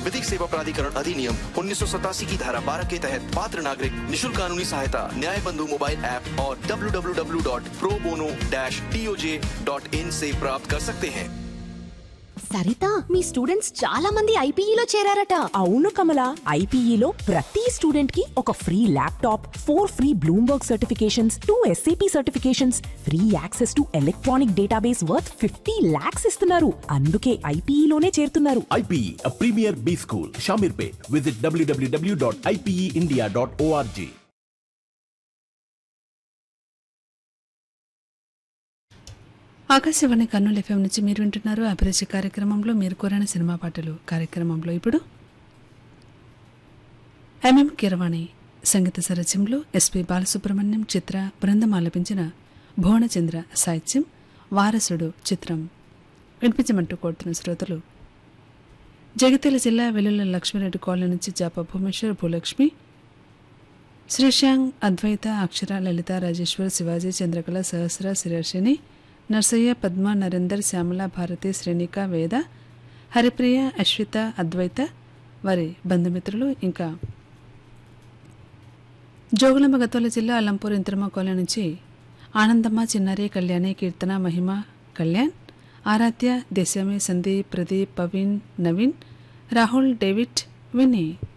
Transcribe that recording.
विधिक सेवा प्राधिकरण अधिनियम उन्नीस की धारा 12 के तहत पात्र नागरिक निशुल्क कानूनी सहायता न्याय बंधु मोबाइल ऐप और www.probono-toj.in से प्राप्त कर सकते हैं సరిత మీ స్టూడెంట్స్ చాలా మంది ఐపీఈలో చేరారట అవును కమల ఐపీఈలో ప్రతి స్టూడెంట్ కి ఒక free laptop four free Bloomberg certifications two SAP certifications free access to electronic database worth fifty lakhs ఇస్తున్నారు అందుకే ఐపీఈలోనే చేరుతున్నారు IPE, a premier B school, Shamirpet. Visit www.ipeindia.org. Akashvani Kurnool FM నుంచి మీరు వింటున్నారు అభిరుచి కార్యక్రమంలో మీరు కోరిన సినిమా పాటలు కార్యక్రమంలో ఇప్పుడు ఎంఎం కిరవాణి సంగీత సరస్యంలో ఎస్పి బాలసుబ్రహ్మణ్యం చిత్ర బృందం ఆలపించిన భువనచంద్ర సాహిత్యం వారసుడు చిత్రం వినిపించమంటూ కోరుతున్న శ్రోతలు జగిత్యాల జిల్లా వెల్లుల లక్ష్మీరెడ్డి కాలనీ నుంచి జాప భూమేశ్వర్ భూలక్ష్మి శ్రీశాంగ్ అద్వైత అక్షర లలిత రాజేశ్వర్ శివాజీ చంద్రకళ సహస్ర శిరర్షిని నర్సయ్య పద్మ నరేందర్ శ్యామల భారతి శ్రేణిక వేద హరిప్రియ అశ్విత అద్వైత వారి బంధుమిత్రులు ఇంకా జోగులాంబ గద్వాల జిల్లా అల్లంపూర్ ఇంద్రమ కాలనీ నుంచి ఆనందమ్మ చిన్నారి కళ్యాణి కీర్తన మహిమ కళ్యాణ్ ఆరాధ్య దేశమే సందీప్ ప్రదీప్ పవీన్ నవీన్ రాహుల్ డేవిడ్ వినయ్